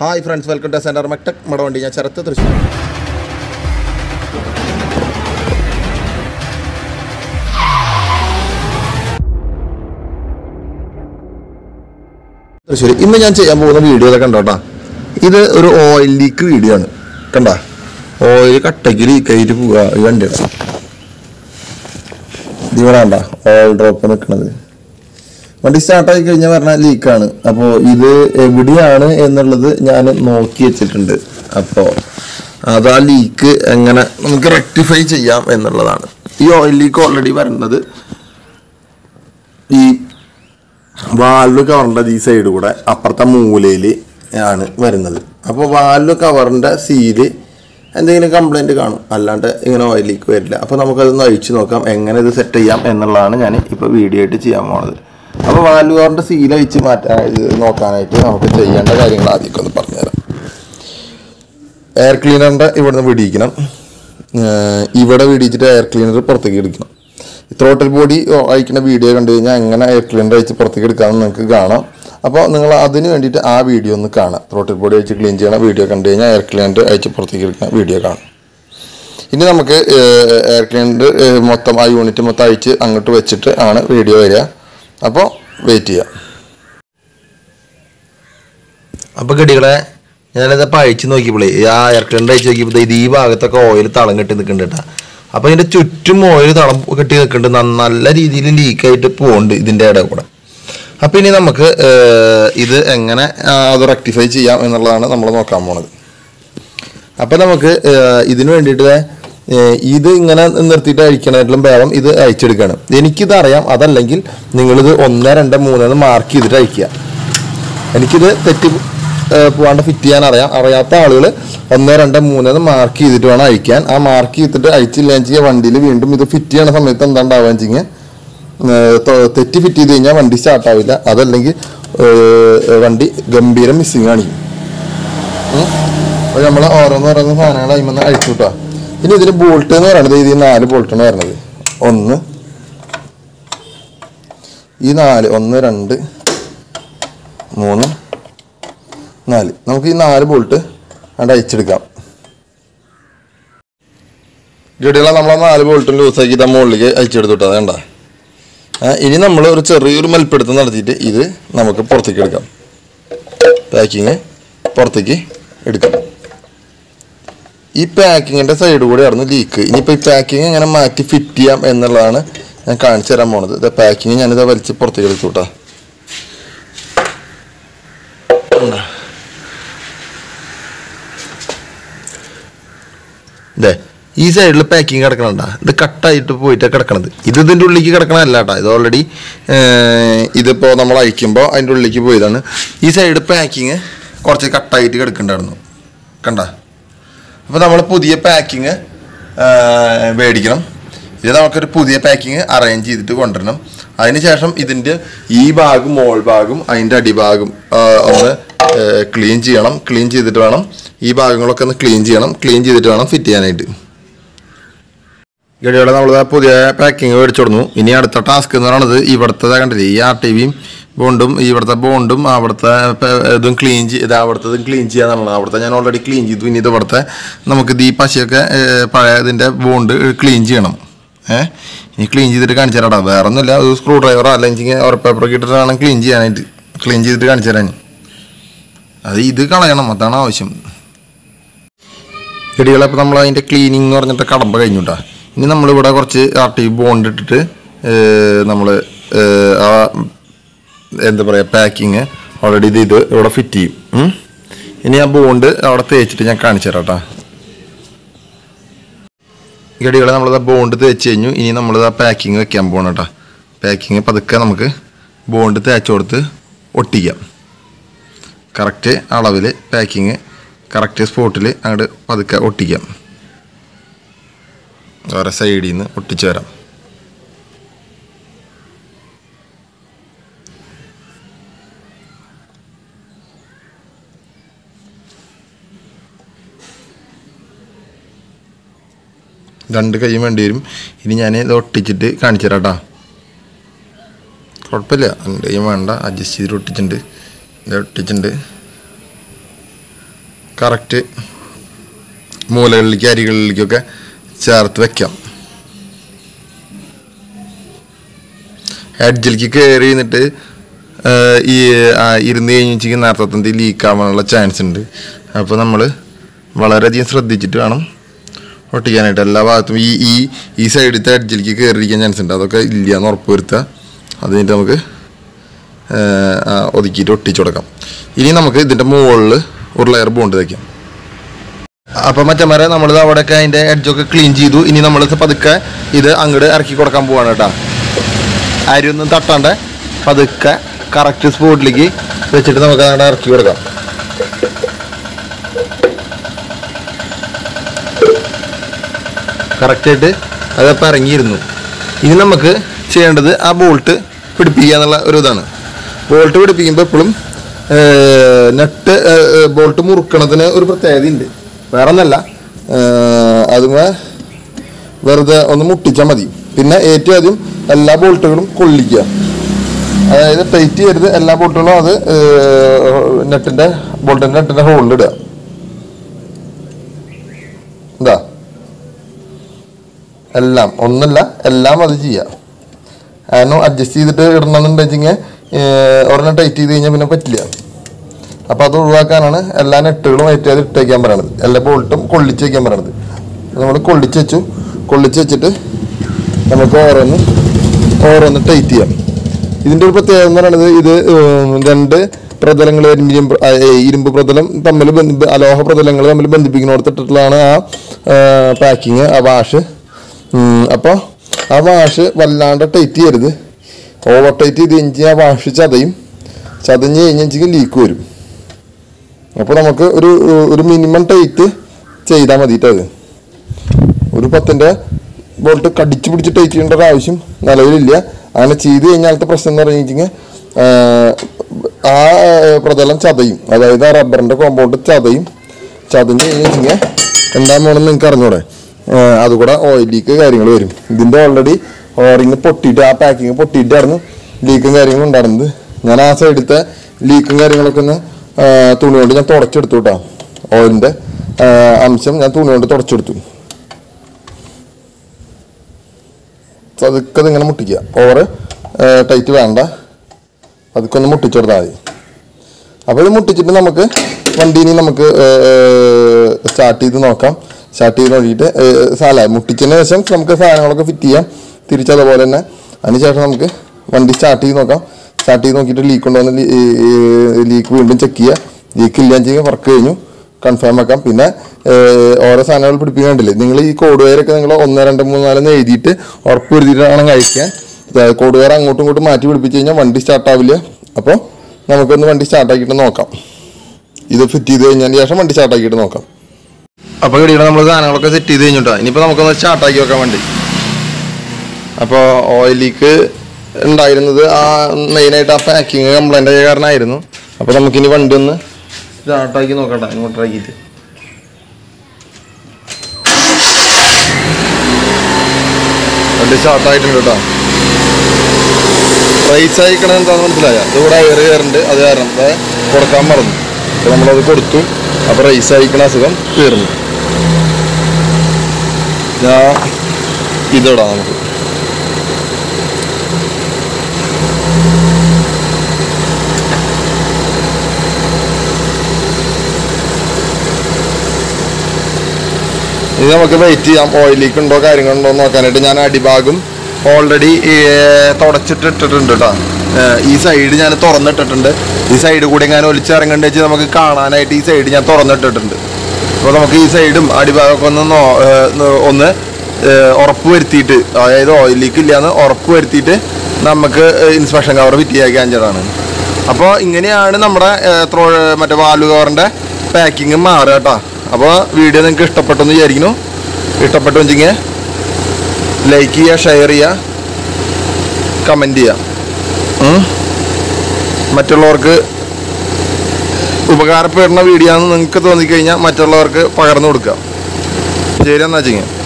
Hi friends welcome to centre Mechtech Madavandi ഞാൻ ചരത്ത് തൃശ്ശൂർ തൃശ്ശൂർ ഇന്ന് ഞാൻ ചെയ്യാൻ പോകുന്ന വീഡിയോ ഒക്കെ കണ്ടോട്ടാ ഇത് ഒരു ഓയിൽ ലീക്ക് വീഡിയോ ആണ് കണ്ട ഓയിൽ കട്ടയ്ക്ക് ലീക്കായിട്ട് പോവുക ഈ വണ്ടിയുടെ ഇവിടെ കണ്ട ഓയിൽ ഡ്രോപ്പ് നിൽക്കണത് വണ്ടി സ്റ്റാർട്ടായി കഴിഞ്ഞാൽ പറഞ്ഞാൽ ലീക്കാണ് അപ്പോൾ ഇത് എവിടെയാണ് എന്നുള്ളത് ഞാൻ നോക്കി വെച്ചിട്ടുണ്ട് അപ്പോൾ അത് ആ ലീക്ക് എങ്ങനെ നമുക്ക് റെക്ടിഫൈ ചെയ്യാം എന്നുള്ളതാണ് ഈ ഓയിൽ ലീക്ക് ഓൾറെഡി വരുന്നത് ഈ വാൽവ് കവറിൻ്റെ ഈ സൈഡ് കൂടെ അപ്പുറത്തെ മൂലയിൽ ആണ് വരുന്നത് അപ്പോൾ വാൽവ് കവറിൻ്റെ സീല് എന്തെങ്കിലും കംപ്ലൈൻറ്റ് കാണും അല്ലാണ്ട് ഇങ്ങനെ ഓയിൽ ലീക്ക് വരില്ല അപ്പോൾ നമുക്കതൊന്ന് അഴിച്ചു നോക്കാം എങ്ങനെ ഇത് സെറ്റ് ചെയ്യാം എന്നുള്ളതാണ് ഞാൻ ഇപ്പോൾ വീഡിയോ ആയിട്ട് ചെയ്യാൻ പോണത് അപ്പോൾ വാൽവ് കവറിൻ്റെ സീൽ അഴിച്ച് മാറ്റാൻ ഇത് നോക്കാനായിട്ട് നമുക്ക് ചെയ്യേണ്ട കാര്യങ്ങൾ ആദ്യമൊക്കെ ഒന്ന് പറഞ്ഞുതരാം എയർ ക്ലീനറിൻ്റെ ഇവിടുന്ന് വിടിയിക്കണം ഏർ ഇവിടെ വിടിയിച്ചിട്ട് എയർ ക്ലീനർ പുറത്തേക്ക് എടുക്കണം ത്രോട്ടൽ ബോഡി അയക്കുന്ന വീഡിയോ കണ്ടു കഴിഞ്ഞാൽ എങ്ങനെ എയർ ക്ലീനർ അയച്ച് പുറത്തേക്ക് എടുക്കാമെന്ന് നിങ്ങൾക്ക് കാണാം അപ്പോൾ നിങ്ങൾ അതിന് വേണ്ടിയിട്ട് ആ വീഡിയോ ഒന്ന് കാണാം ത്രോട്ടൽ ബോഡി അയച്ച് ക്ലീൻ ചെയ്യണ വീഡിയോ കണ്ടു കഴിഞ്ഞാൽ എയർ ക്ലീനർ അയച്ച് പുറത്തേക്ക് എടുക്കുന്ന വീഡിയോ കാണാം ഇനി നമുക്ക് എയർ ക്ലീനർ മൊത്തം ആ യൂണിറ്റ് മൊത്തം അയച്ച് അങ്ങോട്ട് വെച്ചിട്ട് ആണ് വീഡിയോ വരിക അപ്പോൾ വെയിറ്റ് ചെയ്യാം അപ്പോൾ ഗടികളെ ഞാനത് അഴിച്ച് നോക്കിയപ്പോഴേ ആ എയർ ക്ലീനർ അയച്ച് നോക്കിയപ്പോൾ ഇത് ഈ ഭാഗത്തൊക്കെ ഓയിൽ തളം കെട്ടി നിൽക്കുന്നുണ്ട് കേട്ടോ അപ്പോൾ ഇതിൻ്റെ ചുറ്റും ഓയിൽ തളം കെട്ടി നിൽക്കുന്നുണ്ട് നന്ന- നല്ല രീതിയിൽ ലീക്കായിട്ട് പോകുന്നുണ്ട് ഇതിൻ്റെ ഇടയിൽ കൂടെ അപ്പോൾ ഇനി നമുക്ക് ഏർ, ഇത് എങ്ങനെ ആ, അത് റെക്ടിഫൈ ചെയ്യാം എന്നുള്ളതാണ് നമ്മൾ നോക്കാൻ പോണത് അപ്പം നമുക്ക് ഏർ, ഇതിന് വേണ്ടിയിട്ട് ദേ, ഏർ, ഇത് ഇങ്ങനെ നിർത്തിയിട്ട് അഴിക്കണേറ്റിലും ഭേദം ഇത് അയച്ചെടുക്കണം എനിക്കിത് അറിയാം അതല്ലെങ്കിൽ നിങ്ങളിത് ഒന്ന് രണ്ട് മൂന്ന് എന്ന് മാർക്ക് ചെയ്തിട്ട് അയക്കുക എനിക്കിത് തെറ്റി ഏർ, പോവാണ്ട് ഫിറ്റ് ചെയ്യാൻ അറിയാം അറിയാത്ത ആളുകൾ ഒന്ന് രണ്ട് മൂന്ന് എന്ന് മാർക്ക് ചെയ്തിട്ട് വേണം അയക്കാൻ ആ മാർക്ക് ചെയ്തിട്ട് അയച്ചില്ല വെച്ചാൽ വണ്ടിയിൽ വീണ്ടും ഇത് ഫിറ്റ് ചെയ്യണ സമയത്ത് എന്താ ഉണ്ടാവുക വെച്ചിങ്ങനെ തെറ്റി ഫിറ്റ് ചെയ്ത് കഴിഞ്ഞാൽ വണ്ടി സ്റ്റാർട്ട് ആവില്ല അതല്ലെങ്കിൽ ഏർ, വണ്ടി ഗംഭീരം മിസ്സിങ് കാണിക്കും അപ്പോൾ നമ്മൾ ഓരോന്ന് ഓരോന്ന് സാധനങ്ങൾ അതിൽ അഴിച്ചു കിട്ടുക ഇനി ഇതിന് ബോൾട്ട് എന്ന് പറയുന്നത് ഇത് ഈ നാല് ബോൾട്ടാണ് വരുന്നത് ഒന്ന് ഈ നാല് ഒന്ന് രണ്ട് മൂന്ന് നാല് നമുക്ക് ഈ നാല് ബോൾട്ട് അവിടെ അയച്ചെടുക്കാം ഗഡികളെ നമ്മൾ ആ നാല് ബോൾട്ടും ലൂസാക്കി ഇതാ മുകളിലേക്ക് അയച്ചെടുത്തു കേട്ടോ വേണ്ട ഇനി നമ്മൾ ഒരു ചെറിയൊരു മൽപ്പിടുത്തം നടത്തിയിട്ട് ഇത് നമുക്ക് പുറത്തേക്ക് എടുക്കാം പാക്കിങ് പുറത്തേക്ക് എടുക്കാം ഈ പാക്കിങ്ങിൻ്റെ സൈഡ് കൂടെ ആയിരുന്നു ലീക്ക് ഇനിയിപ്പോൾ ഈ പാക്കിങ് എങ്ങനെ മാറ്റി ഫിറ്റ് ചെയ്യാം എന്നുള്ളതാണ് ഞാൻ കാണിച്ചു തരാൻ പോണത് ഇത് പാക്കിങ് ഞാനിത് വലിച്ച് പുറത്തേക്ക് എടുത്തു കേട്ടോ ഇതേ ഈ സൈഡിൽ പാക്കിങ് കിടക്കണണ്ട ഇത് കട്ടായിട്ട് പോയിട്ട് കിടക്കണത് ഇത് ഇതിൻ്റെ ഉള്ളിലേക്ക് കിടക്കണല്ല കേട്ടോ ഇത് ഓൾറെഡി ഇതിപ്പോൾ നമ്മൾ അയക്കുമ്പോൾ അതിൻ്റെ ഉള്ളിലേക്ക് പോയതാണ് ഈ സൈഡ് പാക്കിങ് കുറച്ച് കട്ടായിട്ട് കിടക്കണ്ടായിരുന്നു കണ്ട അപ്പോൾ നമ്മൾ പുതിയ പാക്കിങ് മേടിക്കണം ഇത് നമുക്കൊരു പുതിയ പാക്കിങ് അറേഞ്ച് ചെയ്തിട്ട് കൊണ്ടുവരണം അതിനുശേഷം ഇതിൻ്റെ ഈ ഭാഗം മോൾ ഭാഗം അതിൻ്റെ അടിഭാഗം ആ, ഒന്ന് ക്ലീൻ ചെയ്യണം ക്ലീൻ ചെയ്തിട്ട് വേണം ഈ ഭാഗങ്ങളൊക്കെ ഒന്ന് ക്ലീൻ ചെയ്യണം ക്ലീൻ ചെയ്തിട്ട് വേണം ഫിറ്റ് ചെയ്യാനായിട്ട് ഗഡിയോടെ നമ്മൾ പുതിയ പാക്കിങ് മേടിച്ചു കൊടുന്നു ഇനി അടുത്ത ടാസ്ക് എന്ന് പറയുന്നത് ഇവിടുത്തെ കണ്ടില്ലേ ഈ ആർ ടി വിയും ബോണ്ടും ഇവിടുത്തെ ബോണ്ടും അവിടുത്തെ പ- ഇതും ക്ലീൻ ചെയ്ത് അവിടുത്തതും ക്ലീൻ ചെയ്യാന്നുള്ളത് അവിടുത്തെ ഞാൻ ഓൾറെഡി ക്ലീൻ ചെയ്തു ഇനി ഇത് ഇവിടുത്തെ നമുക്ക് ഇത് ഈ പശയൊക്കെ ഏർ, പഴയ ഇതിൻ്റെ ബോണ്ട് ക്ലീൻ ചെയ്യണം ഏഹ് ഇനി ക്ലീൻ ചെയ്തിട്ട് കാണിച്ചു തരാടാ വേറെ ഒന്നുമില്ല ഒരു സ്ക്രൂ ഡ്രൈവറോ അല്ലെങ്കിൽ ഓർ പേപ്പറൊക്കെ ഇട്ടിട്ട് വേണം ക്ലീൻ ചെയ്യാനായിട്ട് ക്ലീൻ ചെയ്തിട്ട് കാണിച്ചു തരാൻ അത് ഇത് കളയണം അതാണ് ആവശ്യം ചെടികളെ ഇപ്പോൾ നമ്മൾ അതിൻ്റെ ക്ലീനിങ് എന്ന് പറഞ്ഞിട്ട് കടമ്പ കഴിഞ്ഞു കേട്ടോ ഇനി നമ്മളിവിടെ കുറച്ച് ആർ ടി ബോണ്ട് ഇട്ടിട്ട് നമ്മൾ ആ എന്താ പറയുക പാക്കിങ് ഓൾറെഡി ഇത് ഇത് ഇവിടെ ഫിറ്റ് ചെയ്യും ഉം. ഇനി ആ ബോണ്ട് അവിടെ തേച്ചിട്ട് ഞാൻ കാണിച്ചു തരാം കേട്ടോ ഗടികളെ നമ്മളിത് ബോണ്ട് തേച്ച് കഴിഞ്ഞു ഇനി നമ്മളിത് ആ പാക്കിങ് വെക്കാൻ പോകണം കേട്ടോ പാക്കിങ് പതുക്കെ നമുക്ക് ബോണ്ട് തേച്ച് കൊടുത്ത് ഒട്ടിക്കാം കറക്റ്റ് അളവിൽ പാക്കിങ് കറക്റ്റ് സ്പോട്ടിൽ അങ്ങോട്ട് പതുക്കെ ഒട്ടിക്കാം വേറെ സൈഡിൽ നിന്ന് ഒട്ടിച്ചു വരാം രണ്ട് കൈയും വേണ്ടി വരും ഇനി ഞാൻ ഇത് ഒട്ടിച്ചിട്ട് കാണിച്ചു തരാം കേട്ടോ കുഴപ്പമില്ല രണ്ട് കൈയും വേണ്ട അഡ്ജസ്റ്റ് ചെയ്തിട്ട് ഒട്ടിച്ചിട്ടുണ്ട് ഇത് ഒട്ടിച്ചിട്ടുണ്ട് കറക്റ്റ് മൂലകളിലേക്ക് അരികളിലേക്കൊക്കെ ചേർത്ത് വെക്കാം എഡ്ജിലേക്ക് കയറി നിന്നിട്ട് ഈ ആ, ഇരുന്ന് കഴിഞ്ഞിട്ട് നേരത്തെ തന്നെ ലീക്ക് ആവാനുള്ള ചാൻസ് ഉണ്ട് അപ്പോൾ നമ്മൾ വളരെയധികം ശ്രദ്ധിച്ചിട്ട് വേണം ഒട്ടിക്കാനായിട്ട് എല്ലാ ഭാഗത്തും ഈ ഈ ഈ സൈഡിലത്തെ എഡ്ജിലേക്ക് കയറിയിരിക്കാൻ ചാൻസ് ഉണ്ട് അതൊക്കെ ഇല്ല എന്ന് ഉറപ്പ് വരുത്തുക അത് കഴിഞ്ഞിട്ട് നമുക്ക് ഏഹ്, ആ, ഒതുക്കിയിട്ട് ഒട്ടിച്ചു കൊടുക്കാം ഇനി നമുക്ക് ഇതിൻ്റെ മുകളിൽ ഒരു ലെയർ ബോണ്ട് തയ്ക്കാം അപ്പൊ മറ്റന്മാരെ നമ്മൾ അവിടെയൊക്കെ അതിന്റെ എഡ്ജൊക്കെ ക്ലീൻ ചെയ്തു ഇനി നമ്മൾ പതുക്കെ ഇത് അങ്ങോട്ട് ഇറക്കി കൊടുക്കാൻ പോവാണ് കേട്ടോ അരിയൊന്നും തട്ടാണ്ട് പതുക്കെ കറക്റ്റ് സ്പോട്ടിലേക്ക് വെച്ചിട്ട് നമുക്ക് അങ്ങോട്ട് ഇറക്കി കൊടുക്കാം കറക്റ്റായിട്ട് അതപ്പം ഇറങ്ങിയിരുന്നു ഇനി നമുക്ക് ചെയ്യേണ്ടത് ആ ബോൾട്ട് പിടിപ്പിക്കുക എന്നുള്ള ഒരു ഇതാണ് ബോൾട്ട് പിടിപ്പിക്കുമ്പോൾ എപ്പോഴും നെട്ട് ബോൾട്ട് മുറുക്കണതിന് ഒരു പ്രത്യേകത ഉണ്ട് വേറെ ഒന്നല്ല അതുമേ വെറുതെ ഒന്ന് മുട്ടിച്ചാൽ മതി പിന്നെ ഏറ്റവും ആദ്യം എല്ലാ ബോൾട്ടുകളും കൊള്ളിക്കുക അതായത് ടൈറ്റ് ചെയ്യരുത് എല്ലാ ബോൾട്ടുകളും അത് നെറ്റിന്റെ ബോൾട്ടിന്റെ നെറ്റിന്റെ ഹോളിൽ ഇടുക എന്താ എല്ലാം ഒന്നല്ല എല്ലാം അത് ചെയ്യാം കാരണം അഡ്ജസ്റ്റ് ചെയ്തിട്ട് ഇടണമെന്നുണ്ടെങ്കിൽ ഒരെണ്ണം ടൈറ്റ് ചെയ്ത് കഴിഞ്ഞാൽ പിന്നെ പറ്റില്ല അപ്പോൾ അത് ഒഴിവാക്കാനാണ് എല്ലാ നെട്ടുകളും ഏറ്റവും ആദ്യം ഇട്ടേക്കാൻ പറയണത് എല്ലാ ബോൾട്ടും കൊള്ളിച്ച് വയ്ക്കാൻ പറയണത് നമ്മൾ കൊള്ളിച്ച് വെച്ചു കൊള്ളിച്ച് വെച്ചിട്ട് നമുക്ക് ഓരോന്ന് ഓരോന്ന് ടൈറ്റ് ചെയ്യാം ഇതിൻ്റെ ഒരു പ്രത്യേകത എന്ന് പറയുന്നത് ഇത് ഉം, രണ്ട് പ്രതലങ്ങൾ ഇരുമ്പ് ആ, ഏ, ഇരുമ്പ് പ്രതലം തമ്മിൽ ബന്ധി അലോഹ പ്രതലങ്ങൾ തമ്മിൽ ബന്ധിപ്പിക്കുന്നിടത്തിട്ടുള്ളതാണ് ആ പാക്കിങ് ആ വാഷ് അപ്പോൾ ആ വാഷ് വല്ലാണ്ട് ടൈറ്റ് ചെയ്യരുത് ഓവർ ടൈറ്റ് ചെയ്ത് കഴിഞ്ഞാൽ ആ വാഷ് ചതയും ചതഞ്ഞ് കഴിഞ്ഞെങ്കിൽ ലീക്ക് വരും അപ്പോൾ നമുക്ക് ഒരു ഒരു മിനിമം ടൈറ്റ് ചെയ്താൽ മതിയിട്ട് അത് ഒരു പത്തിൻ്റെ ബോൾട്ട് കടിച്ചു പിടിച്ച് ടൈറ്റ് ചെയ്യേണ്ട ഒരു ആവശ്യം നിലവിലില്ല അങ്ങനെ ചെയ്ത് കഴിഞ്ഞാലത്തെ പ്രശ്നം എന്ന് പറഞ്ഞു കഴിഞ്ഞാൽ ആ പ്രതലം ചതയും അതായത് ആ റബ്ബറിൻ്റെ കോമ്പൗണ്ട് ചതയും ചതഞ്ഞ് കഴിഞ്ഞാൽ എന്താ പോകണമെന്ന് നിങ്ങൾക്ക് അറിഞ്ഞൂടെ ഏഹ് അതുകൂടെ ഓയിലേക്ക് കാര്യങ്ങൾ വരും ഇതിൻ്റെ ഓൾറെഡി ഓറിങ് പൊട്ടിയിട്ട് ആ പാക്കിങ് പൊട്ടിയിട്ടായിരുന്നു ലീക്കും കാര്യങ്ങളും ഉണ്ടായിരുന്നത് ഞാൻ ആ സൈഡിലത്തെ ലീക്കും കാര്യങ്ങളൊക്കെ ഒന്ന് ആ, തുണി കൊണ്ട് ഞാൻ തുടച്ചെടുത്തു കേട്ടോ ഓയിലിൻ്റെ അംശം ഞാൻ തുണി കൊണ്ട് തുടച്ചെടുത്തു പതുക്കെ ഇങ്ങനെ മുട്ടിക്കുക ഓവർ ടൈറ്റ് വേണ്ട പതുക്കെ ഒന്ന് മുട്ടിച്ചെടുത്താൽ മതി അപ്പോൾ ഇത് മുട്ടിച്ചിട്ട് നമുക്ക് വണ്ടി ഇനി നമുക്ക് സ്റ്റാർട്ട് ചെയ്ത് നോക്കാം സ്റ്റാർട്ട് ചെയ്ത് നോക്കിയിട്ട് സാല മുട്ടിച്ചതിന് ശേഷം നമുക്ക് സാധനങ്ങളൊക്കെ ഫിറ്റ് ചെയ്യാം തിരിച്ചതുപോലെ തന്നെ അതിനുശേഷം നമുക്ക് വണ്ടി സ്റ്റാർട്ട് ചെയ്ത് നോക്കാം സ്റ്റാർട്ട് ചെയ്ത് നോക്കിയിട്ട് ലീക്ക് ഉണ്ടോ എന്ന് ലീക്ക് വീണ്ടും ചെക്ക് ചെയ്യുക ലീക്ക് ഇല്ലാന്ന് വെച്ചാൽ വർക്ക് കഴിഞ്ഞു കൺഫേം ആക്കാം പിന്നെ ഏഹ്, ഓരോ സാധനങ്ങൾ പിടിപ്പിക്കാണ്ടില്ലേ നിങ്ങൾ ഈ കോഡ് വയറൊക്കെ നിങ്ങൾ ഒന്ന് രണ്ട് മൂന്ന് നാലെന്ന് എഴുതിയിട്ട് ഉറപ്പ് വരുത്തിയിട്ട് വേണം കഴിക്കാൻ കോഡ് വയർ അങ്ങോട്ടും ഇങ്ങോട്ടും മാറ്റി പിടിപ്പിച്ച് കഴിഞ്ഞാൽ വണ്ടി സ്റ്റാർട്ട് ആവില്ല അപ്പോൾ നമുക്കൊന്ന് വണ്ടി സ്റ്റാർട്ട് ആക്കിയിട്ട് നോക്കാം ഇത് ഫിറ്റ് ചെയ്ത് കഴിഞ്ഞതിന് ശേഷം വണ്ടി സ്റ്റാർട്ട് ആക്കിയിട്ട് നോക്കാം അപ്പോൾ ഇവിടെ നമ്മൾ സാധനങ്ങളൊക്കെ സെറ്റ് ചെയ്ത് കഴിഞ്ഞിട്ടോ ഇനിയിപ്പോൾ നമുക്കൊന്ന് സ്റ്റാർട്ടാക്കി വെക്കാൻ വേണ്ടി അപ്പോൾ ഓയിൽ ലീക്ക് ഉണ്ടായിരുന്നത് ആ മെയിനായിട്ട് ആ പാക്കിങ് കംപ്ലൈൻ്റ് ആയ കാരണമായിരുന്നു അപ്പോൾ നമുക്കിനി വണ്ടി ഒന്ന് സ്റ്റാർട്ടാക്കി നോക്കട്ടെ ഇങ്ങോട്ടാക്കിയിട്ട് വണ്ടി സ്റ്റാർട്ടായിട്ടുണ്ട് കേട്ടോ റൈസ് അയക്കണത് എന്താണെന്ന് മനസ്സിലായ ഇതിവിടെ എയർ കയറുന്നുണ്ട് അത് കാരണം അത് കൊടുക്കാൻ മറന്നു അപ്പോൾ നമ്മളത് കൊടുത്തു അപ്പോൾ റൈസ് അയക്കണ അസുഖം തീർന്നു ഞാൻ ഇതിടാം നമുക്ക് ഇനി നമുക്ക് വെയിറ്റ് ചെയ്യാം ഓയിൽ ലീക്ക് ഉണ്ടോ കാര്യങ്ങളുണ്ടോ എന്ന് നോക്കാനായിട്ട് ഞാൻ അടിഭാഗം ഓൾറെഡി തുടച്ചിട്ട് ഇട്ടിട്ടുണ്ട് കേട്ടോ ഈ സൈഡ് ഞാൻ തുറന്നിട്ടിട്ടുണ്ട് ഈ സൈഡ് കൂടെ ഞാൻ ഒലിച്ചിറങ്ങേണ്ട വെച്ച് നമുക്ക് കാണാനായിട്ട് ഈ സൈഡ് ഞാൻ തുറന്നിട്ടിട്ടുണ്ട് അപ്പോൾ നമുക്ക് ഈ സൈഡും അടിഭാഗമൊക്കെ ഒന്ന് നോ- ഏർ ന്ന് ഒന്ന് ഏർ ഉറപ്പ് വരുത്തിയിട്ട് അതായത് ഓയിൽ ലീക്ക് ഇല്ലയെന്ന് ഉറപ്പ് വരുത്തിയിട്ട് നമുക്ക് ഇൻസ്പെക്ഷൻ കവർ ഫിറ്റ് ചെയ്യാൻ ചേട്ടാണ് അപ്പോൾ ഇങ്ങനെയാണ് നമ്മുടെ ഏർ, ത്രോ മറ്റേ വാൽവ് കവറിൻ്റെ പാക്കിങ് മാറുക കേട്ടോ അപ്പോൾ വീഡിയോ നിങ്ങൾക്ക് ഇഷ്ടപ്പെട്ടെന്ന് വിചാരിക്കുന്നു ഇഷ്ടപ്പെട്ടു വെച്ചെങ്കിൽ ലൈക്ക് ചെയ്യുക ഷെയർ ചെയ്യുക കമൻറ്റ് ചെയ്യുക ഉം. മറ്റുള്ളവർക്ക് ഉപകാരപ്പെടുന്ന വീഡിയോ ആണെന്ന് നിങ്ങൾക്ക് തോന്നിക്കഴിഞ്ഞാൽ മറ്റുള്ളവർക്ക് പകർന്നു കൊടുക്കുക ശരി എന്നാ വെച്ചെങ്കിൽ